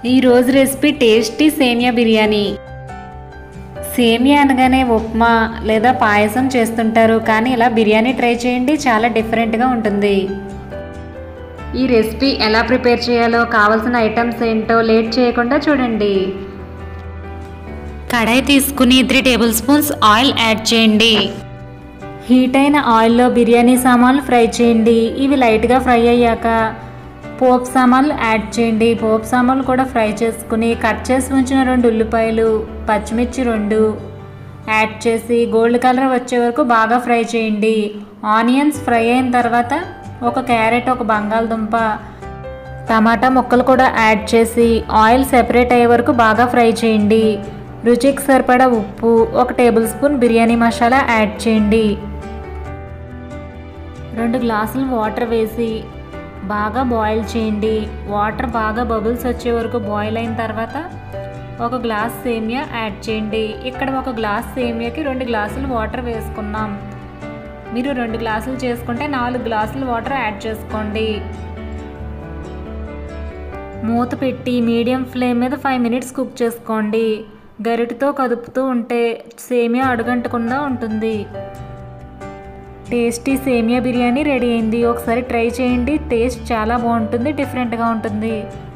ఈరోజు recipe tasty సేమియా బిర్యానీ సేమియా అనగానే ఉప్మా లేదా పాయసం చేస్తుంటారు కానీ ఇలా బిర్యానీ ట్రై చేయండి చాలా డిఫరెంట్గా ఉంటుంది ఈ రెసిపీ ఎలా ప్రిపేర్ చేయాలో కావాల్సిన ఐటమ్స్ ఏంటో లేట్ చేయకుండా చూడండి కడాయి తీసుకుని three tablespoons oil add చేయండి హీట్ అయిన ఆయిల్లో బిర్యానీ సామాన్లు ఫ్రై చేయండి ఇవి లైట్గా ఫ్రై అయ్యాక పోపు సామాన్లు యాడ్ చేయండి పోపు సామాన్లు కూడా ఫ్రై చేసుకుని కట్ చేసి ఉంచిన రెండు ఉల్లిపాయలు పచ్చిమిర్చి రెండు యాడ్ చేసి గోల్డ్ కలర్ వచ్చే వరకు బాగా ఫ్రై చేయండి ఆనియన్స్ ఫ్రై అయిన తర్వాత ఒక క్యారెట్ ఒక బంగాళదుంప టమాటా ముక్కలు కూడా యాడ్ చేసి ఆయిల్ సెపరేట్ అయ్యే వరకు బాగా ఫ్రై చేయండి రుచికి సరిపడా ఉప్పు ఒక tablespoon biryani masala add చేయండి రెండు గ్లాసులు వాటర్ వేసి బాగా బాయిల్ చేయండి వాటర్ బాగా బబుల్స్ వచ్చే వరకు బాయిల్ అయిన తర్వాత ఒక గ్లాస్ సేమియా యాడ్ చేయండి ఇక్కడ ఒక గ్లాస్ సేమియాకి రెండు గ్లాసులు వాటర్ వేసుకున్నాం మీరు రెండు గ్లాసులు చేసుకుంటే నాలుగు గ్లాసులు వాటర్ యాడ్ చేసుకోండి మూత పెట్టి మీడియం ఫ్లేమ్ మీద ఫైవ్ మినిట్స్ కుక్ చేసుకోండి గరిటతో కదుపుతూ ఉంటే సేమియా అడుగంటకుండా ఉంటుంది టేస్టీ సేమియా బిర్యానీ రెడీ అయింది ఒకసారి ట్రై చేయండి టేస్ట్ చాలా బాగుంటుంది డిఫరెంట్గా ఉంటుంది